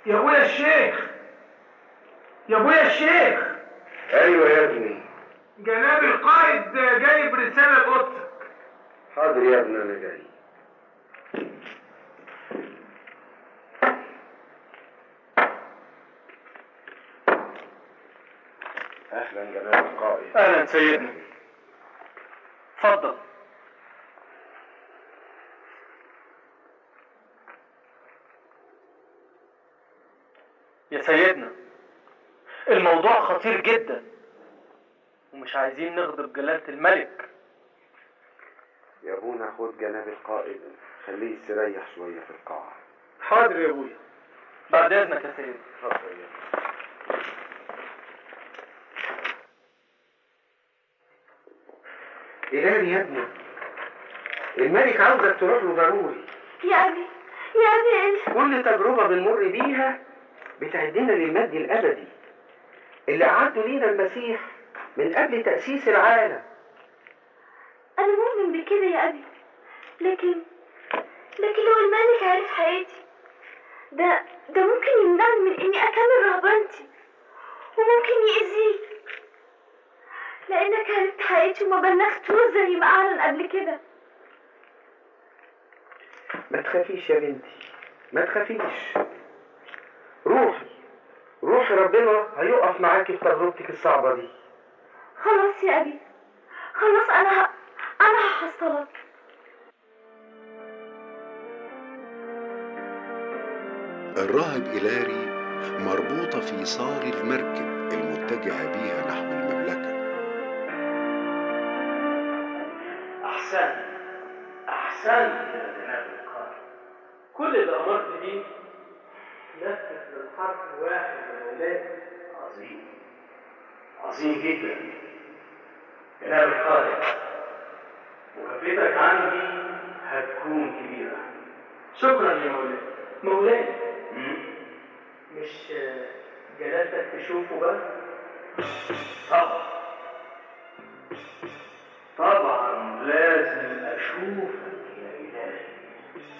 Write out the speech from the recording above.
يا ابويا الشيخ يا ابويا الشيخ ايوه يا ابني جناب القائد جايب رسالة لأوضتك حاضر يا ابني انا جاي اهلا جناب القائد اهلا سيدنا اتفضل يا سيدنا الموضوع خطير جدا ومش عايزين نغضب جلالة الملك يا ابونا خد جناب القائد خليه يستريح شويه في القاعه حاضر يا ابويا بعد اذنك يا سيدنا اتفضل يا ابني. إلهي يا ابني الملك عاوزك تروح له ضروري يا أبي يا أبي أنت كل تجربة بنمر بيها بتعدنا للمجد الأبدي اللي أعده لينا المسيح من قبل تأسيس العالم أنا مؤمن بكده يا أبي لكن لكن لو الملك عرف حياتي ده ده ممكن يمنعني من إني أكمل رهبنتي وممكن يأذيك لأنك عرفت حياتي وما بلغتوش زي ما أعلن قبل كده ما تخافيش يا بنتي ما تخافيش روحي روحي ربنا هيقف معاكي في تجربتك الصعبة دي خلاص يا أبي خلاص أنا ه... أنا هحصلك الراهب إيلاري مربوطة في صار المركب المتجهة بيها نحو المملكة احسنت احسنت يا جناب القائد كل اللي امرت بيه نفذ للحرف الواحد يا مولاي عظيم عظيم جدا جناب القائد مكافأتك عندي هتكون كبيرة شكرا يا مولاي مولاي مم؟ مش آه، جلالتك تشوفه بقى طبعا طبعا لازم أشوفك